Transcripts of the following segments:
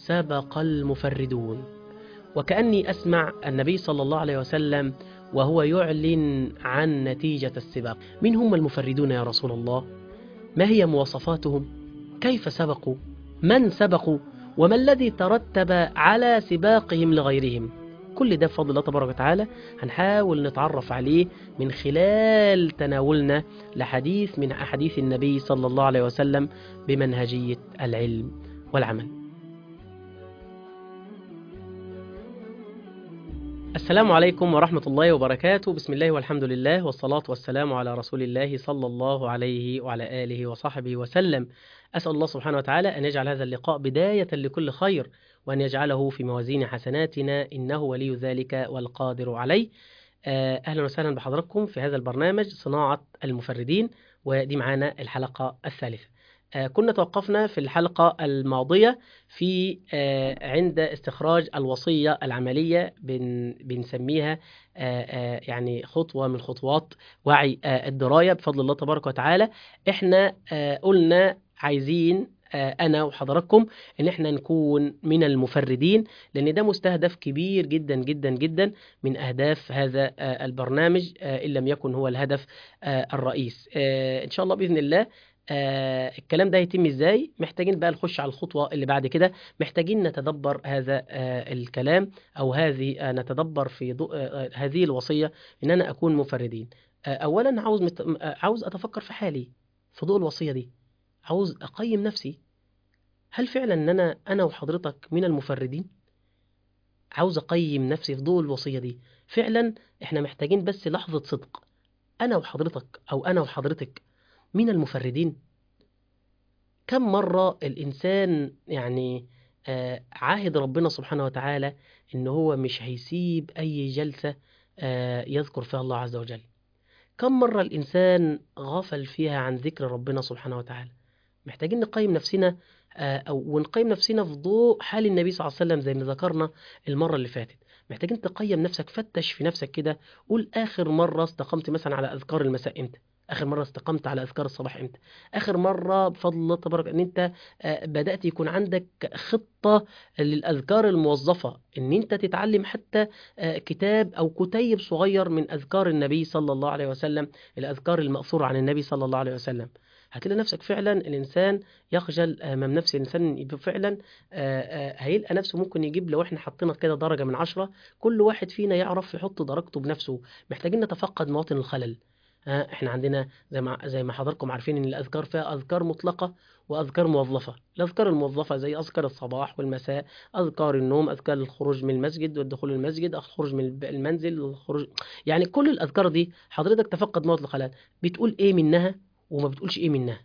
سبق المفردون وكأني أسمع النبي صلى الله عليه وسلم وهو يعلن عن نتيجة السباق من هم المفردون يا رسول الله؟ ما هي مواصفاتهم؟ كيف سبقوا؟ من سبقوا؟ وما الذي ترتب على سباقهم لغيرهم؟ كل ده بفضل الله تبارك وتعالى هنحاول نتعرف عليه من خلال تناولنا لحديث من أحاديث النبي صلى الله عليه وسلم بمنهجية العلم والعمل السلام عليكم ورحمة الله وبركاته بسم الله والحمد لله والصلاة والسلام على رسول الله صلى الله عليه وعلى آله وصحبه وسلم أسأل الله سبحانه وتعالى أن يجعل هذا اللقاء بداية لكل خير وأن يجعله في موازين حسناتنا إنه ولي ذلك والقادر عليه أهلا وسهلا بحضراتكم في هذا البرنامج صناعة المفردين ودي معانا الحلقة الثالثة كنا توقفنا في الحلقة الماضية في عند استخراج الوصية العملية بنسميها يعني خطوة من خطوات وعي الدراية بفضل الله تبارك وتعالى احنا قلنا عايزين انا وحضراتكم ان احنا نكون من المفردين لان ده مستهدف كبير جدا جدا جدا من اهداف هذا البرنامج ان لم يكن هو الهدف الرئيس ان شاء الله باذن الله آه الكلام ده هيتم ازاي محتاجين بقى نخش على الخطوه اللي بعد كده محتاجين نتدبر هذا آه الكلام او هذه آه نتدبر في ضوء آه هذه الوصيه ان انا اكون مفردين آه اولا عاوز مت... آه عاوز اتفكر في حالي في ضوء الوصيه دي عاوز اقيم نفسي هل فعلا ان انا انا وحضرتك من المفردين عاوز اقيم نفسي في ضوء الوصيه دي فعلا احنا محتاجين بس لحظه صدق انا وحضرتك او انا وحضرتك من المفردين كم مرة الإنسان يعني آه عاهد ربنا سبحانه وتعالى إن هو مش هيسيب أي جلسة آه يذكر فيها الله عز وجل كم مرة الإنسان غفل فيها عن ذكر ربنا سبحانه وتعالى محتاجين نقيم نفسنا آه أو ونقيم نفسنا في ضوء حال النبي صلى الله عليه وسلم زي ما ذكرنا المرة اللي فاتت محتاجين تقيم نفسك فتش في نفسك كده قول آخر مرة استقمت مثلا على أذكار المساء إمتى اخر مره استقمت على اذكار الصباح امتى اخر مره بفضل الله تبارك ان انت بدات يكون عندك خطه للاذكار الموظفه ان انت تتعلم حتى كتاب او كتيب صغير من اذكار النبي صلى الله عليه وسلم الاذكار الماثوره عن النبي صلى الله عليه وسلم هتلاقي نفسك فعلا الانسان يخجل امام نفسه الانسان فعلا هيلقى نفسه ممكن يجيب لو احنا حطينا كده درجه من عشرة كل واحد فينا يعرف يحط درجته بنفسه محتاجين نتفقد مواطن الخلل احنا عندنا زي ما زي ما حضراتكم عارفين ان الاذكار فيها اذكار مطلقه واذكار موظفه الاذكار الموظفه زي اذكار الصباح والمساء اذكار النوم اذكار الخروج من المسجد والدخول المسجد الخروج من المنزل الخروج يعني كل الاذكار دي حضرتك تفقد موت الخلل بتقول ايه منها وما بتقولش ايه منها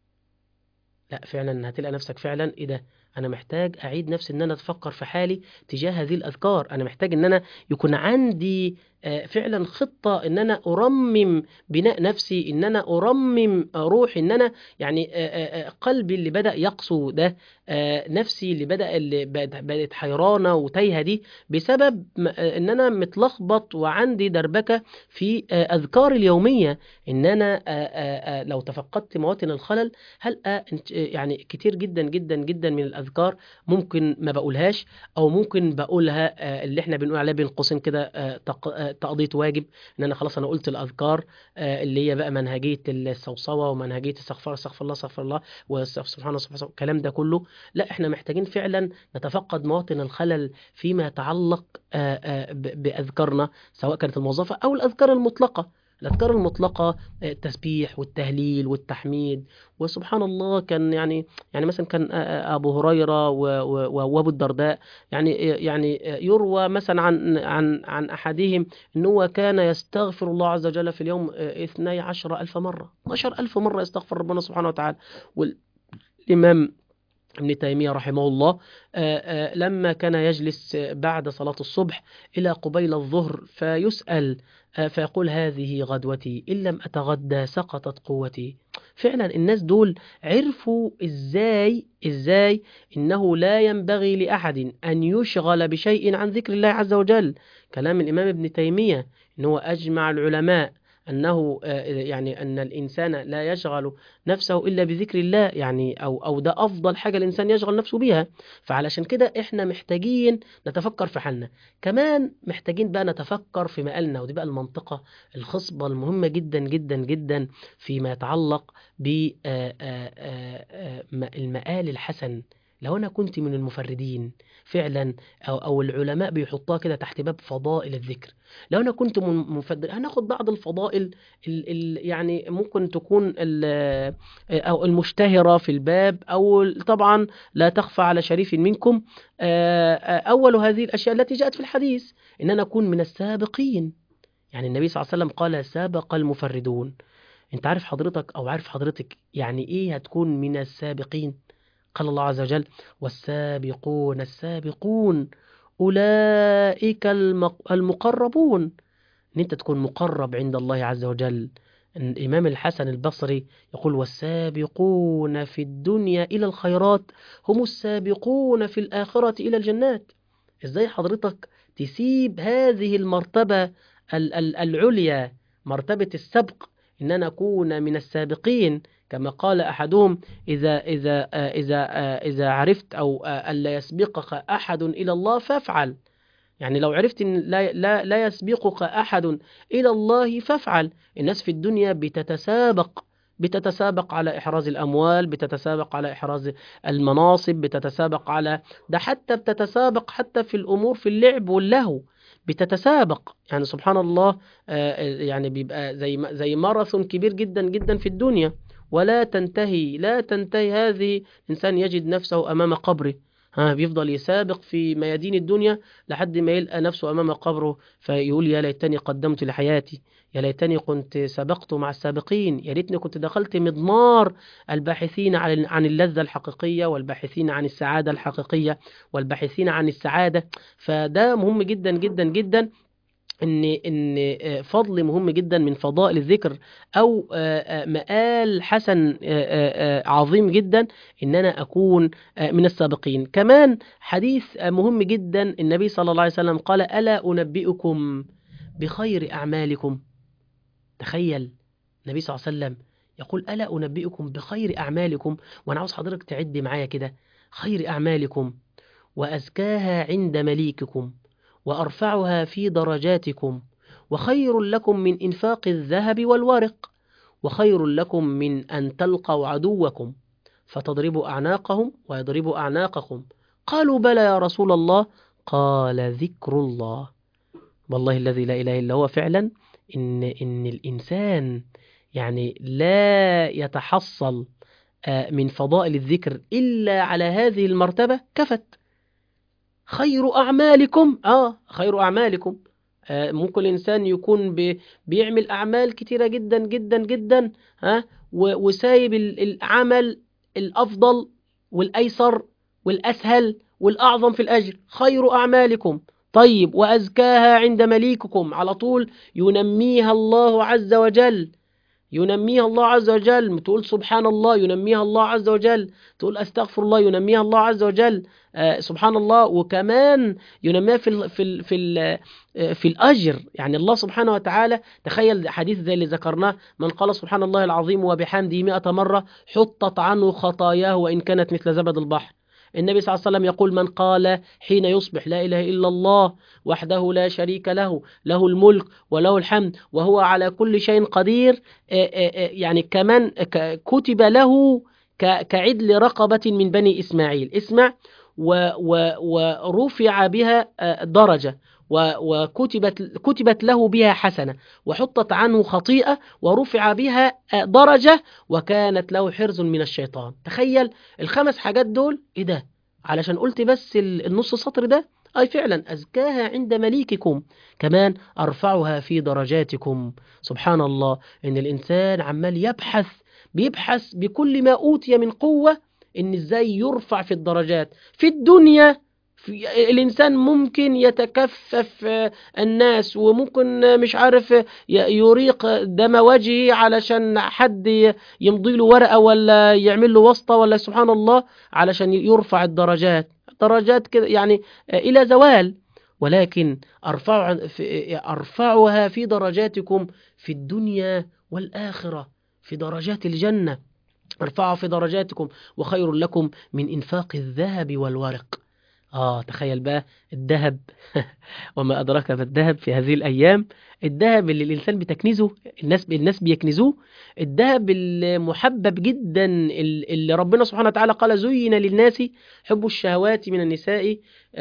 لا فعلا هتلاقي نفسك فعلا ايه ده انا محتاج اعيد نفسي ان انا اتفكر في حالي تجاه هذه الاذكار انا محتاج ان انا يكون عندي فعلا خطة ان انا ارمم بناء نفسي ان انا ارمم روحي ان انا يعني قلبي اللي بدأ يقسو ده نفسي اللي بدأ اللي بدأت حيرانة وتايهة دي بسبب ان انا متلخبط وعندي دربكة في اذكار اليومية ان انا لو تفقدت مواطن الخلل هل يعني كتير جدا جدا جدا من الاذكار ممكن ما بقولهاش او ممكن بقولها اللي احنا بنقول عليها بين قوسين كده تقضية واجب ان انا خلاص انا قلت الاذكار اللي هي بقى منهجيه الصوصوه ومنهجيه استغفار استغفر الله استغفر الله وسبحان الله سبحان الكلام ده كله لا احنا محتاجين فعلا نتفقد مواطن الخلل فيما يتعلق باذكارنا سواء كانت الموظفه او الاذكار المطلقه الأذكار المطلقة التسبيح والتهليل والتحميد وسبحان الله كان يعني يعني مثلا كان أبو هريرة وأبو الدرداء يعني يعني يروى مثلا عن عن عن أحدهم إن هو كان يستغفر الله عز وجل في اليوم اثني عشر ألف مرة 12 ألف مرة يستغفر ربنا سبحانه وتعالى والإمام ابن تيمية رحمه الله لما كان يجلس بعد صلاة الصبح إلى قبيل الظهر فيسأل فيقول هذه غدوتي إن لم أتغدى سقطت قوتي فعلا الناس دول عرفوا إزاي إزاي إنه لا ينبغي لأحد أن يشغل بشيء عن ذكر الله عز وجل كلام الإمام ابن تيمية إنه أجمع العلماء أنه آه، يعني أن الإنسان لا يشغل نفسه إلا بذكر الله يعني أو أو ده أفضل حاجة الإنسان يشغل نفسه بيها فعلشان كده إحنا محتاجين نتفكر في حالنا كمان محتاجين بقى نتفكر في مقالنا ودي بقى المنطقة الخصبة المهمة جدا جدا جدا فيما يتعلق بالمقال الحسن لو أنا كنت من المفردين فعلا أو, أو العلماء بيحطوها كده تحت باب فضائل الذكر لو أنا كنت من- مفضل هناخد بعض الفضائل ال ال يعني ممكن تكون ال- أو المشتهرة في الباب أو طبعا لا تخفى على شريف منكم آه، آه، أول هذه الأشياء التي جاءت في الحديث إن أنا أكون من السابقين يعني النبي صلى الله عليه وسلم قال سابق المفردون انت عارف حضرتك او عارف حضرتك يعني ايه هتكون من السابقين قال الله عز وجل والسابقون السابقون أولئك المق- المقربون ان انت تكون مقرب عند الله عز وجل الإمام الحسن البصري يقول والسابقون في الدنيا إلى الخيرات هم السابقون في الآخرة إلى الجنات إزاي حضرتك تسيب هذه المرتبة ال- ال- العليا مرتبة السبق إن أنا أكون من السابقين كما قال أحدهم إذا إذا آه، إذا آه، إذا عرفت أو آه، ألا يسبقك أحد إلى الله فافعل يعني لو عرفت ان لا لا لا يسبقك احد الى الله فافعل الناس في الدنيا بتتسابق بتتسابق على احراز الاموال بتتسابق على احراز المناصب بتتسابق على ده حتى بتتسابق حتى في الامور في اللعب واللهو بتتسابق يعني سبحان الله آه، يعني بيبقى زي ما- زي ماراثون كبير جدا جدا في الدنيا ولا تنتهي لا تنتهي هذه الانسان يجد نفسه امام قبره ها بيفضل يسابق في ميادين الدنيا لحد ما يلقى نفسه أمام قبره فيقول يا ليتني قدمت لحياتي يا ليتني كنت سبقت مع السابقين يا ريتني كنت دخلت مضمار الباحثين عن عن اللذة الحقيقية والباحثين عن السعادة الحقيقية والباحثين عن السعادة فده مهم جدا جدا جدا ان ان آه، فضل مهم جدا من فضائل الذكر او آه، آه، مآل حسن آه، آه، آه، عظيم جدا ان انا اكون آه، من السابقين كمان حديث آه، مهم جدا النبي صلى الله عليه وسلم قال الا انبئكم بخير اعمالكم تخيل النبي صلى الله عليه وسلم يقول الا انبئكم بخير اعمالكم وانا عاوز حضرتك تعد معايا كده خير اعمالكم وازكاها عند مليككم وأرفعها في درجاتكم وخير لكم من إنفاق الذهب والورق وخير لكم من أن تلقوا عدوكم فتضربوا أعناقهم ويضربوا أعناقكم قالوا بلى يا رسول الله قال ذكر الله والله الذي لا إله إلا هو فعلا إن, إن الإنسان يعني لا يتحصل آه، من فضائل الذكر إلا على هذه المرتبة كفت خير أعمالكم آه خير أعمالكم آه ممكن الإنسان يكون بي بيعمل أعمال كتيرة جدا جدا جدا ها و- وسايب ال- العمل الأفضل والأيسر والأسهل والأعظم في الأجر خير أعمالكم طيب وأزكاها عند مليككم على طول ينميها الله عز وجل ينميها الله عز وجل تقول سبحان الله ينميها الله عز وجل تقول استغفر الله ينميها الله عز وجل آه سبحان الله وكمان ينميها في ال في ال في ال آه، في الاجر يعني الله سبحانه وتعالى تخيل حديث زي اللي ذكرناه من قال سبحان الله العظيم وبحمده مئة مرة حطت عنه خطاياه وان كانت مثل زبد البحر النبي صلى الله عليه وسلم يقول من قال حين يصبح لا اله الا الله وحده لا شريك له له الملك وله الحمد وهو على كل شيء قدير آه، آه، آه، يعني كمان ك- كتب له ك- كعدل رقبة من بني إسماعيل اسمع و و ورفع بها آه، درجة و- وكتبت كتبت له بها حسنة وحطت عنه خطيئة ورفع بها آه، درجة وكانت له حرز من الشيطان تخيل الخمس حاجات دول ايه ده علشان قلت بس ال- النص سطر ده أي فعلا أزكاها عند مليككم كمان أرفعها في درجاتكم سبحان الله إن الإنسان عمال يبحث بيبحث بكل ما أوتي من قوة إن إزاي يرفع في الدرجات في الدنيا في الإنسان ممكن يتكفف آه، الناس وممكن آه، مش عارف آه، ي- يريق دم وجهه علشان حد ي- يمضي له ورقة ولا يعمل له واسطة ولا سبحان الله علشان يرفع الدرجات درجات كده يعني آه، إلى زوال ولكن أرفع في أرفعها في درجاتكم في الدنيا والآخرة في درجات الجنة أرفعها في درجاتكم وخير لكم من إنفاق الذهب والورق آه تخيل بقى الذهب وما أدراك ما الذهب في هذه الأيام الذهب اللي الإنسان بتكنزه الناس الناس بيكنزوه الذهب المحبب جدا اللي ربنا سبحانه وتعالى قال زين للناس حب الشهوات من النساء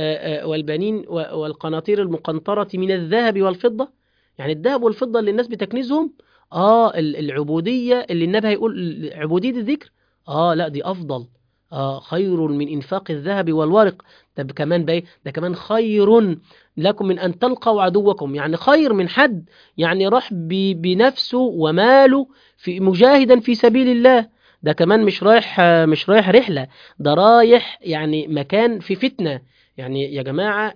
والبنين والقناطير المقنطرة من الذهب والفضة يعني الذهب والفضة اللي الناس بتكنزهم آه العبودية اللي النبي هيقول عبودية الذكر آه لا دي أفضل آه خير من إنفاق الذهب والورق ده كمان بقى ده كمان خير لكم من أن تلقوا عدوكم يعني خير من حد يعني راح بنفسه وماله في مجاهدا في سبيل الله ده كمان مش رايح مش رايح رحلة ده رايح يعني مكان في فتنة يعني يا جماعة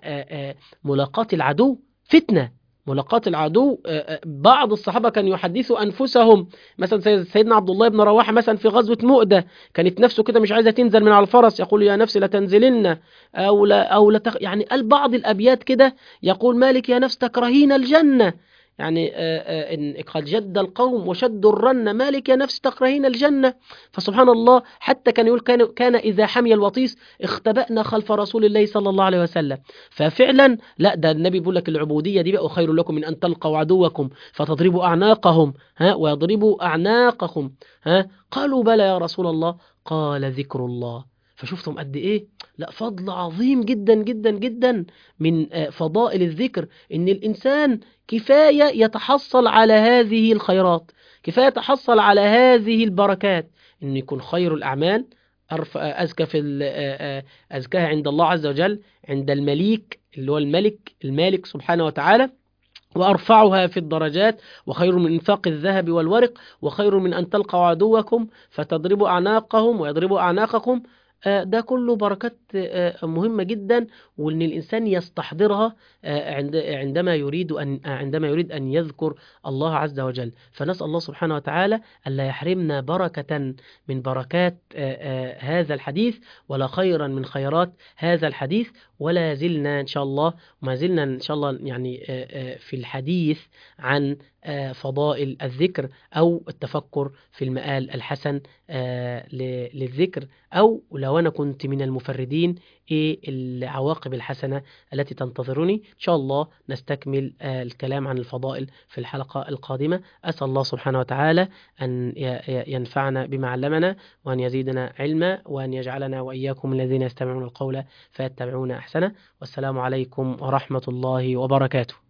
ملاقاة العدو فتنة ملاقاة العدو بعض الصحابة كانوا يحدثوا أنفسهم مثلا سيدنا عبد الله بن رواحة مثلا في غزوة مؤدة كانت نفسه كده مش عايزة تنزل من على الفرس يقول يا نفسي لتنزلن أو لا أو لا تخ... يعني قال بعض الأبيات كده يقول مالك يا نفس تكرهين الجنة يعني إن قد جد القوم وشدوا الرن مالك يا نفس تكرهين الجنة فسبحان الله حتى كان يقول كان, كان إذا حمي الوطيس اختبأنا خلف رسول الله صلى الله عليه وسلم ففعلا لا ده النبي بيقول لك العبودية دي بقى خير لكم من أن تلقوا عدوكم فتضربوا أعناقهم ها ويضربوا أعناقهم ها قالوا بلى يا رسول الله قال ذكر الله فشفتم قد ايه لا فضل عظيم جدا جدا جدا من فضائل الذكر ان الانسان كفايه يتحصل على هذه الخيرات كفايه يتحصل على هذه البركات ان يكون خير الاعمال أزكى في أزكاها عند الله عز وجل عند المليك اللي هو الملك المالك سبحانه وتعالى وأرفعها في الدرجات وخير من إنفاق الذهب والورق وخير من أن تلقوا عدوكم فتضربوا أعناقهم ويضربوا أعناقكم ده كله بركات مهمة جدا وان الانسان يستحضرها عندما يريد ان عندما يريد ان يذكر الله عز وجل فنسال الله سبحانه وتعالى الا يحرمنا بركة من بركات هذا الحديث ولا خيرا من خيرات هذا الحديث ولا زلنا ان شاء الله وما زلنا ان شاء الله يعني في الحديث عن فضائل الذكر أو التفكر في المآل الحسن للذكر أو لو أنا كنت من المفردين إيه العواقب الحسنة التي تنتظرني إن شاء الله نستكمل الكلام عن الفضائل في الحلقة القادمة أسأل الله سبحانه وتعالى أن ينفعنا بما علمنا وأن يزيدنا علما وأن يجعلنا وإياكم الذين يستمعون القول فيتبعون أحسنه والسلام عليكم ورحمة الله وبركاته